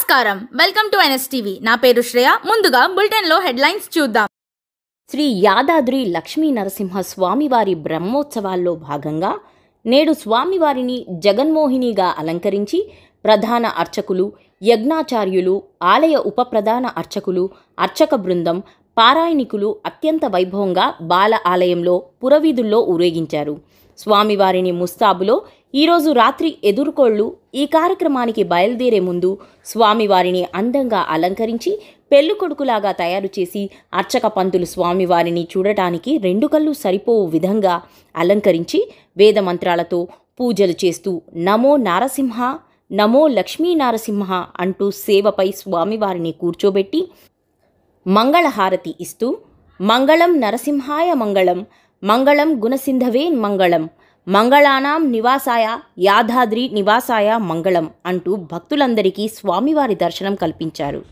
నమస్కారం welcome to NSTV నా పేరు శ్రేయ ముందుగా బులెటిన్లో హెడ్లైన్స్ చూద్దాం శ్రీ యాదాద్రి లక్ష్మీ నరసింహ స్వామివారి బ్రహ్మోత్సవాల్లో భాగంగా నేడు స్వామివారిని జగన్మోహినిగా అలంకరించి ప్రధాన అర్చకులు యజ్ఞాచార్యులు ఆలయ ఉపప్రధాన అర్చకులు అర్చక బృందం పారాయణికులు అత్యంత వైభవంగా బాల ఆలయంలో పురవీధుల్లో ఊరేగించారు స్వామివారిని ముస్తాబులో ఈరోజు రాత్రి ఎదుర్కోళ్లు ఈ కార్యక్రమానికి బయలుదేరే ముందు స్వామివారిని అందంగా అలంకరించి పెళ్లి కొడుకులాగా తయారు చేసి అర్చక పంతులు స్వామివారిని చూడటానికి రెండు కళ్ళు సరిపోవు విధంగా అలంకరించి వేద మంత్రాలతో పూజలు చేస్తూ నమో నారసింహ నమో లక్ష్మీ నారసింహ అంటూ సేవపై స్వామివారిని కూర్చోబెట్టి మంగళహారతి ఇస్తూ మంగళం నరసింహాయ మంగళం మంగళం గుణసింధవే మంగళం మంగళానాం నివాసాయ యాదాద్రి నివాసాయ మంగళం అంటూ భక్తులందరికీ స్వామివారి దర్శనం కల్పించారు